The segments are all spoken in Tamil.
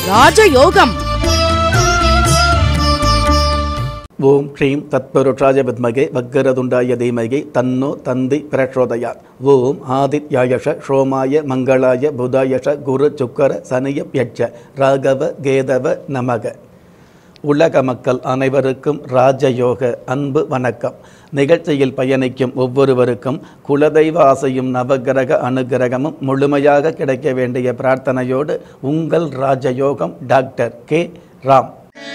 ராஜயோகம் ஓம் ஸ்ரீம் தத்பருஷாய வித்மகே வக்கரதுண்டாய தீமகி தன்னோ தந்தி பிரச்சோதயாத் ஓம் ஆதித்யாயஷ ஷோமாய மங்களாய புதாயஷ குரு சுக்கர சனிய யட்ச ராகவ கேதவ நமக உலக மக்கள் அனைவருக்கும் ராஜயோக அன்பு வணக்கம் நிகழ்ச்சியில் பயணிக்கும் ஒவ்வொருவருக்கும் குலதெய்வ ஆசையும் நவகிரக அனுகிரகமும் முழுமையாக கிடைக்க வேண்டிய பிரார்த்தனையோடு உங்கள் ராஜயோகம் டாக்டர் கே ராம்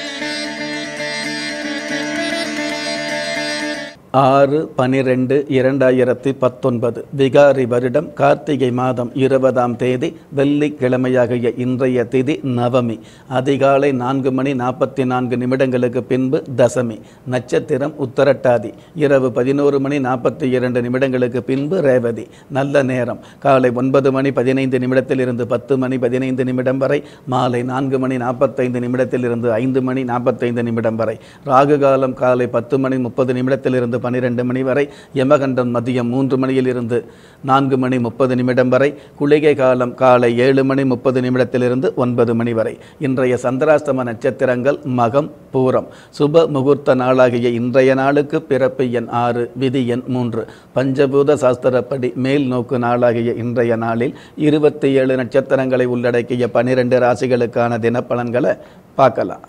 ஆறு பனிரெண்டு இரண்டாயிரத்தி பத்தொன்பது விகாரி வருடம் கார்த்திகை மாதம் இருபதாம் தேதி வெள்ளிக்கிழமையாகிய இன்றைய திதி நவமி அதிகாலை நான்கு மணி நாற்பத்தி நான்கு நிமிடங்களுக்கு பின்பு தசமி நட்சத்திரம் உத்தரட்டாதி இரவு பதினோரு மணி நாற்பத்தி இரண்டு நிமிடங்களுக்கு பின்பு ரேவதி நல்ல நேரம் காலை ஒன்பது மணி பதினைந்து நிமிடத்திலிருந்து பத்து மணி பதினைந்து நிமிடம் வரை மாலை நான்கு மணி நாற்பத்தைந்து நிமிடத்திலிருந்து ஐந்து மணி நாற்பத்தைந்து நிமிடம் வரை ராகு காலம் காலை பத்து மணி முப்பது நிமிடத்திலிருந்து பன்னிரெண்டு மணி வரை யமகண்டம் மதியம் மூன்று மணியிலிருந்து நான்கு மணி முப்பது நிமிடம் வரை குளிகை காலம் காலை ஏழு மணி முப்பது நிமிடத்திலிருந்து ஒன்பது மணி வரை இன்றைய சந்திராஷ்டம நட்சத்திரங்கள் மகம் பூரம் சுப முகூர்த்த நாளாகிய இன்றைய நாளுக்கு பிறப்பு எண் ஆறு விதி எண் மூன்று பஞ்சபூத சாஸ்திரப்படி மேல் நோக்கு நாளாகிய இன்றைய நாளில் இருபத்தி ஏழு நட்சத்திரங்களை உள்ளடக்கிய பனிரெண்டு ராசிகளுக்கான தினப்பலன்களை பார்க்கலாம்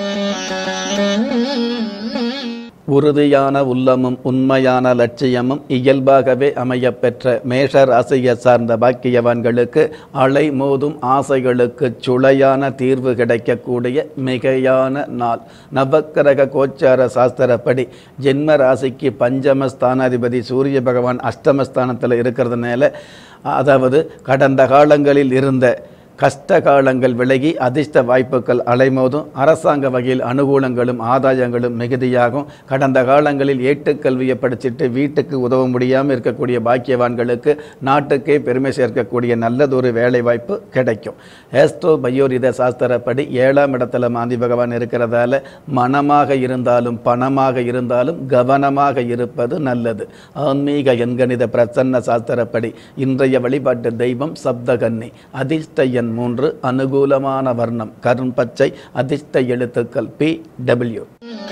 உறுதியான உள்ளமும் உண்மையான லட்சியமும் இயல்பாகவே அமையப்பெற்ற மேஷ ராசியை சார்ந்த பாக்கியவான்களுக்கு அலை மோதும் ஆசைகளுக்கு சுளையான தீர்வு கிடைக்கக்கூடிய மிகையான நாள் நவக்கிரக கோச்சார சாஸ்திரப்படி ஜென்ம ராசிக்கு பஞ்சம ஸ்தானாதிபதி சூரிய பகவான் அஷ்டமஸ்தானத்தில் இருக்கிறதுனால அதாவது கடந்த காலங்களில் இருந்த கஷ்ட காலங்கள் விலகி அதிர்ஷ்ட வாய்ப்புகள் அலைமோதும் அரசாங்க வகையில் அனுகூலங்களும் ஆதாயங்களும் மிகுதியாகும் கடந்த காலங்களில் ஏட்டுக்கல்வியை படிச்சுட்டு வீட்டுக்கு உதவ முடியாமல் இருக்கக்கூடிய பாக்கியவான்களுக்கு நாட்டுக்கே பெருமை சேர்க்கக்கூடிய நல்லதொரு வேலை வாய்ப்பு கிடைக்கும் ஏஸ்ட்ரோ பயோரித சாஸ்திரப்படி ஏழாம் இடத்துல மாந்தி பகவான் இருக்கிறதால மனமாக இருந்தாலும் பணமாக இருந்தாலும் கவனமாக இருப்பது நல்லது ஆன்மீக எண்கணித பிரசன்ன சாஸ்திரப்படி இன்றைய வழிபாட்டு தெய்வம் சப்தகன்னி அதிர்ஷ்ட எண் மூன்று அனுகூலமான வர்ணம் கரும் பச்சை அதிர்ஷ்ட எழுத்துக்கள் பி டபிள்யூ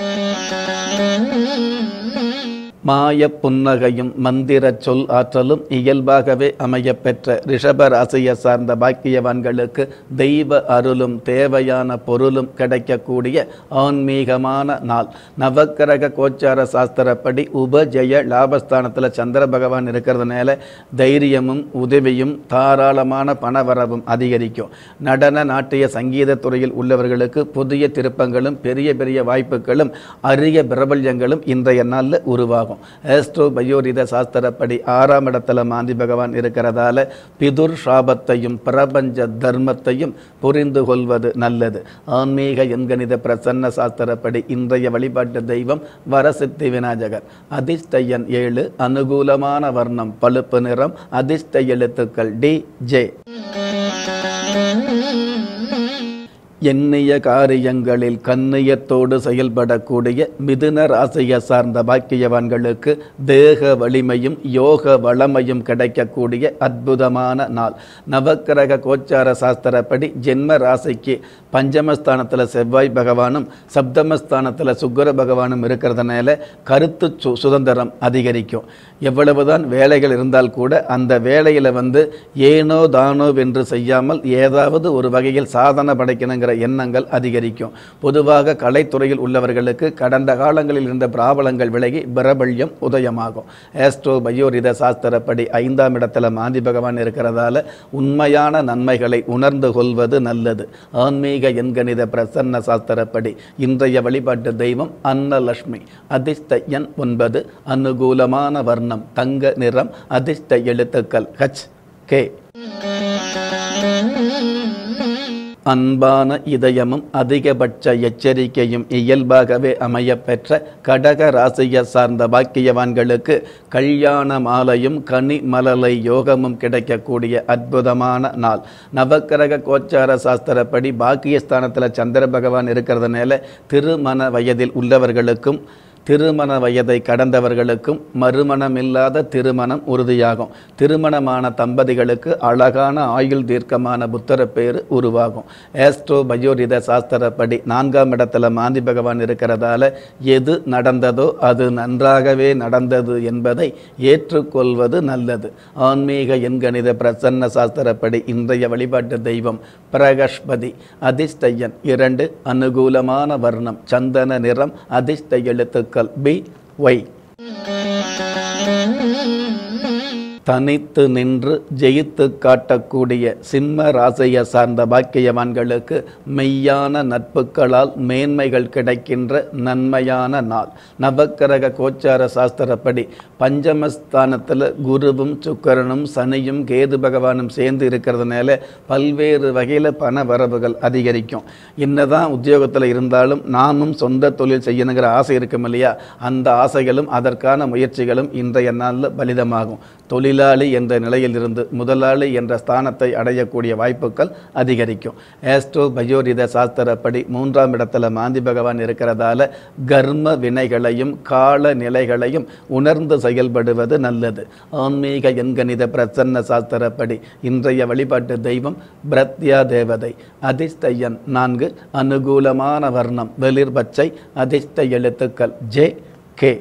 மாய புன்னகையும் மந்திர சொல் ஆற்றலும் இயல்பாகவே அமையப்பெற்ற ரிஷப ராசியை சார்ந்த பாக்கியவான்களுக்கு தெய்வ அருளும் தேவையான பொருளும் கிடைக்கக்கூடிய ஆன்மீகமான நாள் நவக்கிரக கோச்சார சாஸ்திரப்படி உபஜய லாபஸ்தானத்தில் சந்திர பகவான் இருக்கிறதுனால தைரியமும் உதவியும் தாராளமான பணவரவும் அதிகரிக்கும் நடன நாட்டிய சங்கீத துறையில் உள்ளவர்களுக்கு புதிய திருப்பங்களும் பெரிய பெரிய வாய்ப்புகளும் அரிய பிரபல்யங்களும் இன்றைய நாளில் உருவாகும் ஆஸ்ட்ரோ பயோரித சாஸ்திரப்படி ஆறாம் இடத்துல மாந்தி பகவான் இருக்கிறதால பிதுர் சாபத்தையும் பிரபஞ்ச தர்மத்தையும் புரிந்து கொள்வது நல்லது ஆன்மீக எண்கணித பிரசன்ன சாஸ்திரப்படி இன்றைய வழிபாட்டு தெய்வம் வரசித்தி விநாயகர் அதிர்ஷ்ட எண் ஏழு அனுகூலமான வர்ணம் பழுப்பு நிறம் அதிர்ஷ்ட எழுத்துக்கள் டி ஜே எண்ணிய காரியங்களில் கண்ணியத்தோடு செயல்படக்கூடிய மிதுன ராசியை சார்ந்த பாக்கியவான்களுக்கு தேக வலிமையும் யோக வளமையும் கிடைக்கக்கூடிய அற்புதமான நாள் நவக்கிரக கோச்சார சாஸ்திரப்படி ஜென்ம ராசிக்கு பஞ்சமஸ்தானத்தில் செவ்வாய் பகவானும் சப்தமஸ்தானத்தில் சுக்கர பகவானும் இருக்கிறதுனால கருத்து சு சுதந்திரம் அதிகரிக்கும் எவ்வளவுதான் வேலைகள் இருந்தால் கூட அந்த வேலையில் வந்து ஏனோ தானோ வென்று செய்யாமல் ஏதாவது ஒரு வகையில் சாதனை படைக்கணுங்கிற எண்ணங்கள் அதிகரிக்கும் பொதுவாக கலைத்துறையில் உள்ளவர்களுக்கு கடந்த காலங்களில் இருந்த பிராபலங்கள் விலகி பிரபல்யம் உதயமாகும் ஆஸ்ட்ரோ பயோரித சாஸ்திரப்படி ஐந்தாம் இடத்துல மாந்தி பகவான் இருக்கிறதால உண்மையான நன்மைகளை உணர்ந்து கொள்வது நல்லது ஆன்மீக எண்கணித பிரசன்ன சாஸ்திரப்படி இன்றைய வழிபாட்டு தெய்வம் அன்னலட்சுமி அதிர்ஷ்ட எண் ஒன்பது அனுகூலமான வர்ணம் தங்க நிறம் அதிர்ஷ்ட எழுத்துக்கள் ஹச் கே அன்பான இதயமும் அதிகபட்ச எச்சரிக்கையும் இயல்பாகவே அமையப்பெற்ற கடக ராசியை சார்ந்த பாக்கியவான்களுக்கு கல்யாண மாலையும் கனி மலலை யோகமும் கிடைக்கக்கூடிய அற்புதமான நாள் நவக்கிரக கோச்சார சாஸ்திரப்படி பாக்கியஸ்தானத்தில் சந்திர பகவான் இருக்கிறதுனால திருமண வயதில் உள்ளவர்களுக்கும் திருமண வயதை கடந்தவர்களுக்கும் மறுமணமில்லாத திருமணம் உறுதியாகும் திருமணமான தம்பதிகளுக்கு அழகான ஆயுள் தீர்க்கமான புத்தர பேர் உருவாகும் ஏஸ்ட்ரோ பயோரித சாஸ்திரப்படி நான்காம் இடத்துல மாந்தி பகவான் இருக்கிறதால எது நடந்ததோ அது நன்றாகவே நடந்தது என்பதை ஏற்றுக்கொள்வது நல்லது ஆன்மீக எண்கணித பிரசன்ன சாஸ்திரப்படி இன்றைய வழிபாட்டு தெய்வம் பிரகஸ்பதி அதிர்ஷ்டயன் இரண்டு அனுகூலமான வர்ணம் சந்தன நிறம் அதிர்ஷ்ட எழுத்துக்கள் பி ஒய் தனித்து நின்று ஜெயித்து காட்டக்கூடிய சிம்ம ராசியை சார்ந்த பாக்கியவான்களுக்கு மெய்யான நட்புகளால் மேன்மைகள் கிடைக்கின்ற நன்மையான நாள் நவக்கிரக கோச்சார சாஸ்திரப்படி பஞ்சமஸ்தானத்தில் குருவும் சுக்கரனும் சனியும் கேது பகவானும் சேர்ந்து இருக்கிறதுனால பல்வேறு வகையில் பண வரவுகள் அதிகரிக்கும் என்னதான் உத்தியோகத்தில் இருந்தாலும் நாமும் சொந்த தொழில் செய்யணுங்கிற ஆசை இருக்கும் இல்லையா அந்த ஆசைகளும் அதற்கான முயற்சிகளும் இன்றைய நாளில் பலிதமாகும் தொழிலாளி என்ற நிலையிலிருந்து முதலாளி என்ற ஸ்தானத்தை அடையக்கூடிய வாய்ப்புகள் அதிகரிக்கும் ஏஸ்ட்ரோ பயோரித சாஸ்திரப்படி மூன்றாம் இடத்துல மாந்தி பகவான் இருக்கிறதால கர்ம வினைகளையும் கால நிலைகளையும் உணர்ந்து செயல்படுவது நல்லது ஆன்மீக எண்கணித பிரசன்ன சாஸ்திரப்படி இன்றைய வழிபாட்டு தெய்வம் பிரத்யா தேவதை அதிர்ஷ்ட எண் நான்கு அனுகூலமான வர்ணம் வெளிர் பச்சை அதிர்ஷ்ட எழுத்துக்கள் ஜே கே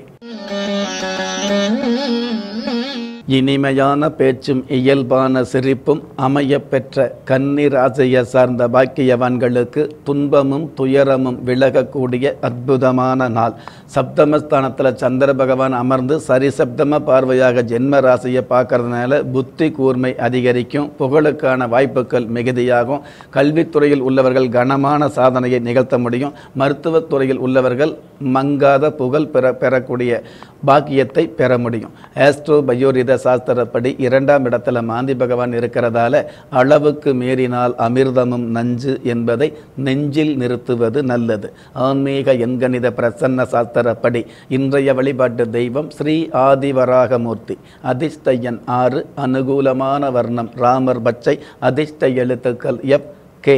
இனிமையான பேச்சும் இயல்பான சிரிப்பும் அமையப் பெற்ற கன்னி ராசியை சார்ந்த பாக்கியவான்களுக்கு துன்பமும் துயரமும் விலகக்கூடிய அற்புதமான நாள் சப்தமஸ்தானத்தில் சந்திர பகவான் அமர்ந்து சரிசப்தம பார்வையாக ஜென்ம ராசியை பார்க்கறதுனால புத்தி கூர்மை அதிகரிக்கும் புகழுக்கான வாய்ப்புகள் மிகுதியாகும் கல்வித்துறையில் உள்ளவர்கள் கனமான சாதனையை நிகழ்த்த முடியும் மருத்துவத்துறையில் உள்ளவர்கள் மங்காத புகழ் பெற பெறக்கூடிய பாக்கியத்தை பெற முடியும் ஆஸ்ட்ரோ பயோரித சாஸ்திரப்படி இரண்டாம் இடத்துல மாந்தி பகவான் இருக்கிறதால அளவுக்கு மீறினால் அமிர்தமும் நஞ்சு என்பதை நெஞ்சில் நிறுத்துவது நல்லது ஆன்மீக எண்கணித பிரசன்ன சாஸ்திரப்படி இன்றைய வழிபாட்டு தெய்வம் ஸ்ரீ ஆதிவராகமூர்த்தி அதிர்ஷ்ட எண் ஆறு அனுகூலமான வர்ணம் ராமர் பச்சை அதிர்ஷ்ட எழுத்துக்கள் எப் கே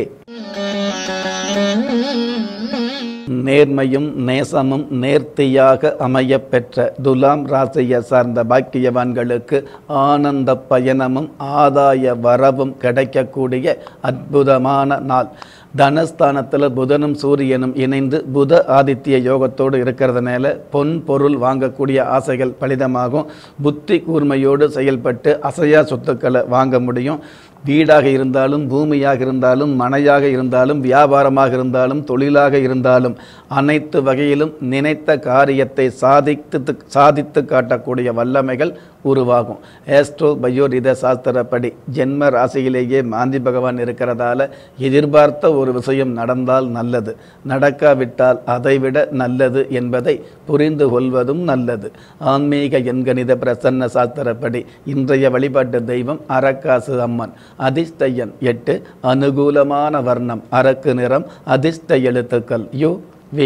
நேர்மையும் நேசமும் நேர்த்தியாக அமையப் பெற்ற துலாம் ராசியை சார்ந்த பாக்கியவான்களுக்கு ஆனந்த பயணமும் ஆதாய வரவும் கிடைக்கக்கூடிய அற்புதமான நாள் தனஸ்தானத்தில் புதனும் சூரியனும் இணைந்து புத ஆதித்ய யோகத்தோடு இருக்கிறதுனால பொன் பொருள் வாங்கக்கூடிய ஆசைகள் பலிதமாகும் புத்தி கூர்மையோடு செயல்பட்டு அசையா சொத்துக்களை வாங்க முடியும் வீடாக இருந்தாலும் பூமியாக இருந்தாலும் மனையாக இருந்தாலும் வியாபாரமாக இருந்தாலும் தொழிலாக இருந்தாலும் அனைத்து வகையிலும் நினைத்த காரியத்தை சாதித்து சாதித்து காட்டக்கூடிய வல்லமைகள் உருவாகும் ஏஸ்ட்ரோ பயோரித சாஸ்திரப்படி ஜென்ம ராசியிலேயே மாந்தி பகவான் இருக்கிறதால எதிர்பார்த்த ஒரு விஷயம் நடந்தால் நல்லது நடக்காவிட்டால் அதைவிட நல்லது என்பதை புரிந்து கொள்வதும் நல்லது ஆன்மீக எண்கணித பிரசன்ன சாஸ்திரப்படி இன்றைய வழிபாட்டு தெய்வம் அரக்காசு அம்மன் அதிர்ஷ்ட எண் எட்டு அனுகூலமான வர்ணம் அரக்கு நிறம் அதிர்ஷ்ட எழுத்துக்கள் யு வி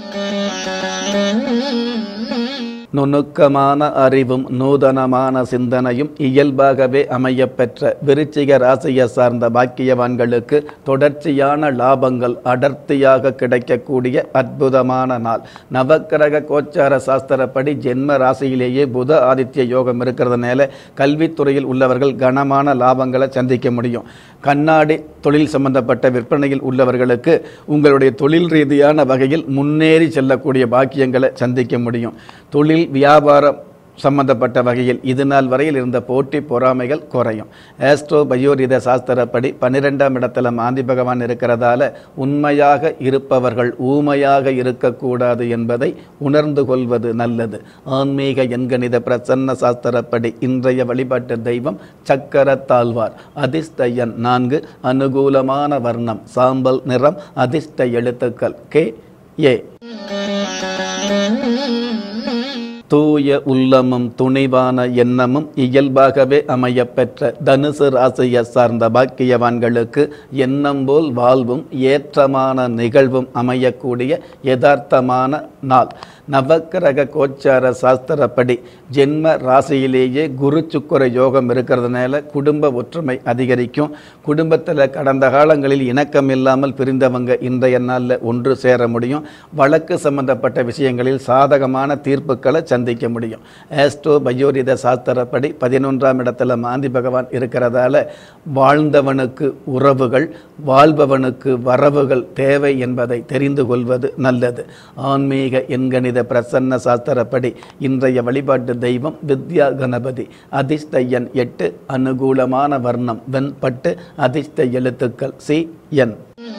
நுணுக்கமான அறிவும் நூதனமான சிந்தனையும் இயல்பாகவே அமையப்பெற்ற விருச்சிக ராசியை சார்ந்த பாக்கியவான்களுக்கு தொடர்ச்சியான லாபங்கள் அடர்த்தியாக கிடைக்கக்கூடிய அற்புதமான நாள் நவக்கிரக கோச்சார சாஸ்திரப்படி ஜென்ம ராசியிலேயே புத ஆதித்ய யோகம் இருக்கிறதுனால கல்வித்துறையில் உள்ளவர்கள் கனமான லாபங்களை சந்திக்க முடியும் கண்ணாடி தொழில் சம்பந்தப்பட்ட விற்பனையில் உள்ளவர்களுக்கு உங்களுடைய தொழில் ரீதியான வகையில் முன்னேறி செல்லக்கூடிய பாக்கியங்களை சந்திக்க முடியும் தொழில் வியாபாரம் சம்பந்தப்பட்ட வகையில் இது நாள் வரையில் இருந்த போட்டி பொறாமைகள் குறையும் ஆஸ்ட்ரோ பயோரித சாஸ்திரப்படி பன்னிரெண்டாம் இடத்துல மாந்தி பகவான் இருக்கிறதால உண்மையாக இருப்பவர்கள் ஊமையாக இருக்கக்கூடாது என்பதை உணர்ந்து கொள்வது நல்லது ஆன்மீக எண்கணித பிரசன்ன சாஸ்திரப்படி இன்றைய வழிபாட்டு தெய்வம் சக்கர தாழ்வார் அதிர்ஷ்ட எண் நான்கு அனுகூலமான வர்ணம் சாம்பல் நிறம் அதிர்ஷ்ட எழுத்துக்கள் கே ஏ தூய உள்ளமும் துணிவான எண்ணமும் இயல்பாகவே அமையப்பெற்ற தனுசு ராசியை சார்ந்த பாக்கியவான்களுக்கு எண்ணம் போல் வாழ்வும் ஏற்றமான நிகழ்வும் அமையக்கூடிய யதார்த்தமான நாள் நவக்கிரக கோச்சார சாஸ்திரப்படி ஜென்ம ராசியிலேயே குரு சுக்கர யோகம் இருக்கிறதுனால குடும்ப ஒற்றுமை அதிகரிக்கும் குடும்பத்தில் கடந்த காலங்களில் இணக்கம் இல்லாமல் பிரிந்தவங்க இன்றைய நாளில் ஒன்று சேர முடியும் வழக்கு சம்பந்தப்பட்ட விஷயங்களில் சாதகமான தீர்ப்புகளை சந்திக்க முடியும் ஆஸ்ட்ரோ பயோரித சாஸ்திரப்படி பதினொன்றாம் இடத்துல மாந்தி பகவான் இருக்கிறதால வாழ்ந்தவனுக்கு உறவுகள் வாழ்பவனுக்கு வரவுகள் தேவை என்பதை தெரிந்து கொள்வது நல்லது ஆன்மீக எண்கணித பிரசன்ன சாஸ்திரப்படி இன்றைய வழிபாட்டு தெய்வம் வித்யா கணபதி அதிர்ஷ்ட எண் எட்டு அனுகூலமான வர்ணம் வெண்பட்டு அதிர்ஷ்ட எழுத்துக்கள் சி என்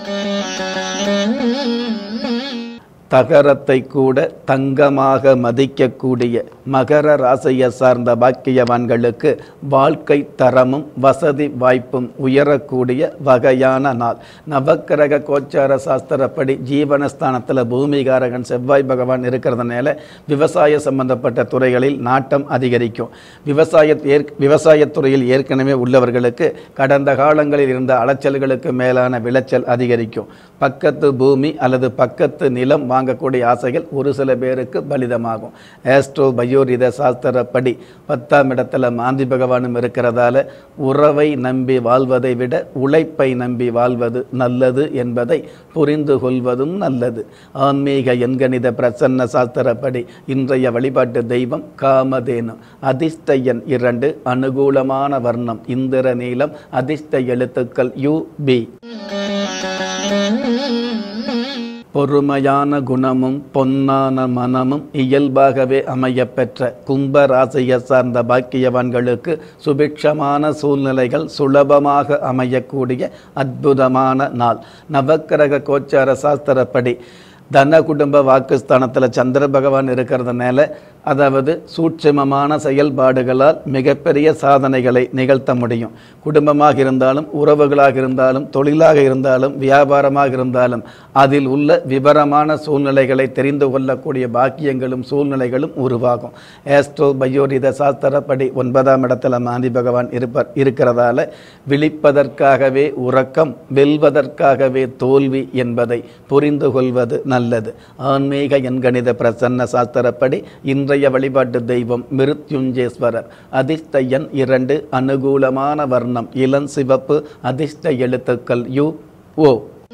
தகரத்தை கூட தங்கமாக மதிக்கக்கூடிய மகர ராசியை சார்ந்த பாக்கியவான்களுக்கு வாழ்க்கை தரமும் வசதி வாய்ப்பும் உயரக்கூடிய வகையான நாள் நவக்கிரக கோச்சார சாஸ்திரப்படி ஜீவனஸ்தானத்தில் பூமிகாரகன் செவ்வாய் பகவான் இருக்கிறதுனால விவசாய சம்பந்தப்பட்ட துறைகளில் நாட்டம் அதிகரிக்கும் விவசாய ஏற் விவசாயத்துறையில் ஏற்கனவே உள்ளவர்களுக்கு கடந்த காலங்களில் இருந்த அலைச்சல்களுக்கு மேலான விளைச்சல் அதிகரிக்கும் பக்கத்து பூமி அல்லது பக்கத்து நிலம் வாங்கக்கூடிய ஆசைகள் ஒரு சில பேருக்கு பலிதமாகும் ஆஸ்ட்ரோ பயோரித சாஸ்திரப்படி பத்தாம் இடத்துல மாந்தி பகவானும் இருக்கிறதால உறவை நம்பி வாழ்வதை விட உழைப்பை நம்பி வாழ்வது நல்லது என்பதை புரிந்து கொள்வதும் நல்லது ஆன்மீக எண்கணித பிரசன்ன சாஸ்திரப்படி இன்றைய வழிபாட்டு தெய்வம் காமதேனு அதிர்ஷ்ட எண் இரண்டு அனுகூலமான வர்ணம் இந்திர நீலம் அதிர்ஷ்ட எழுத்துக்கள் யு பி பொறுமையான குணமும் பொன்னான மனமும் இயல்பாகவே அமையப்பெற்ற கும்ப ராசியை சார்ந்த பாக்கியவான்களுக்கு சுபிக்ஷமான சூழ்நிலைகள் சுலபமாக அமையக்கூடிய அற்புதமான நாள் நவக்கிரக கோச்சார சாஸ்திரப்படி தன குடும்ப வாக்குஸ்தானத்தில் சந்திர பகவான் இருக்கிறதுனால அதாவது சூட்சமமான செயல்பாடுகளால் மிகப்பெரிய சாதனைகளை நிகழ்த்த முடியும் குடும்பமாக இருந்தாலும் உறவுகளாக இருந்தாலும் தொழிலாக இருந்தாலும் வியாபாரமாக இருந்தாலும் அதில் உள்ள விவரமான சூழ்நிலைகளை தெரிந்து கொள்ளக்கூடிய பாக்கியங்களும் சூழ்நிலைகளும் உருவாகும் ஏஸ்ட்ரோ பயோரித சாஸ்திரப்படி ஒன்பதாம் இடத்துல மாந்தி பகவான் இருப்பர் இருக்கிறதால விழிப்பதற்காகவே உறக்கம் வெல்வதற்காகவே தோல்வி என்பதை புரிந்து கொள்வது நல்லது ஆன்மீக எண்கணித பிரசன்ன சாஸ்திரப்படி இன்றைய வழிபாட்டு தெய்வம் மிருத்யுஞ்சேஸ்வரர் அதிர்ஷ்ட எண் இரண்டு அனுகூலமான வர்ணம் இளம் சிவப்பு அதிர்ஷ்ட எழுத்துக்கள் யு ஓ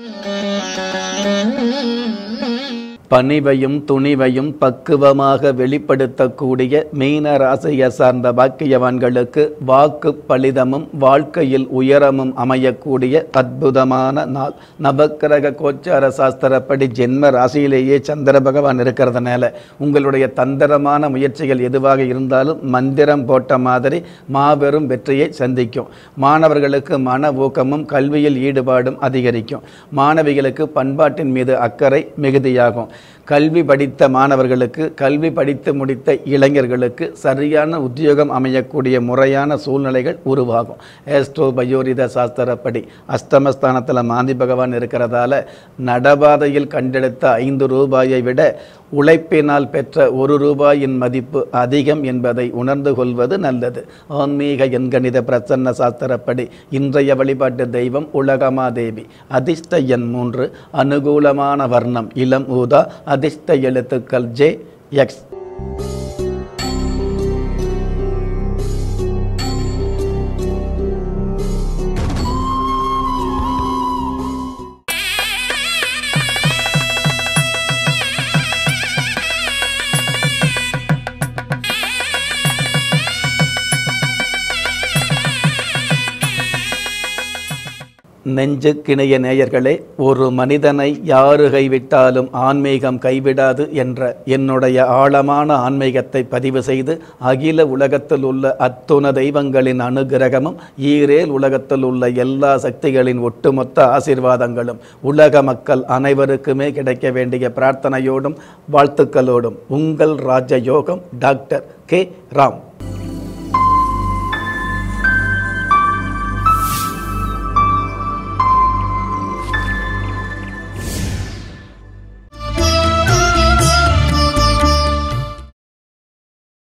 பணிவையும் துணிவையும் பக்குவமாக வெளிப்படுத்தக்கூடிய மீன ராசியை சார்ந்த பாக்கியவான்களுக்கு வாக்கு பலிதமும் வாழ்க்கையில் உயரமும் அமையக்கூடிய அற்புதமான நாள் நவக்கிரக கோச்சார சாஸ்திரப்படி ஜென்ம ராசியிலேயே சந்திர பகவான் இருக்கிறதுனால உங்களுடைய தந்திரமான முயற்சிகள் எதுவாக இருந்தாலும் மந்திரம் போட்ட மாதிரி மாபெரும் வெற்றியை சந்திக்கும் மாணவர்களுக்கு மன ஊக்கமும் கல்வியில் ஈடுபாடும் அதிகரிக்கும் மாணவிகளுக்கு பண்பாட்டின் மீது அக்கறை மிகுதியாகும் கல்வி படித்த மாணவர்களுக்கு கல்வி படித்து முடித்த இளைஞர்களுக்கு சரியான உத்தியோகம் அமையக்கூடிய முறையான சூழ்நிலைகள் உருவாகும் ஏஸ்ட்ரோ பயோரித சாஸ்திரப்படி அஷ்டமஸ்தானத்தில் மாந்தி பகவான் இருக்கிறதால நடபாதையில் கண்டெடுத்த ஐந்து ரூபாயை விட உழைப்பினால் பெற்ற ஒரு ரூபாயின் மதிப்பு அதிகம் என்பதை உணர்ந்து கொள்வது நல்லது ஆன்மீக எண்கணித பிரசன்ன சாஸ்திரப்படி இன்றைய வழிபாட்டு தெய்வம் உலகமாதேவி அதிர்ஷ்ட எண் மூன்று அனுகூலமான வர்ணம் இளம் ஊதா அதிர்ஷ்ட எழுத்துக்கள் ஜே எக்ஸ் நெஞ்சுக்கிணைய நேயர்களே ஒரு மனிதனை யாரு கைவிட்டாலும் ஆன்மீகம் கைவிடாது என்ற என்னுடைய ஆழமான ஆன்மீகத்தை பதிவு செய்து அகில உலகத்தில் உள்ள அத்துண தெய்வங்களின் அனுகிரகமும் ஈரேல் உலகத்தில் உள்ள எல்லா சக்திகளின் ஒட்டுமொத்த ஆசீர்வாதங்களும் உலக மக்கள் அனைவருக்குமே கிடைக்க வேண்டிய பிரார்த்தனையோடும் வாழ்த்துக்களோடும் உங்கள் ராஜயோகம் டாக்டர் கே ராம்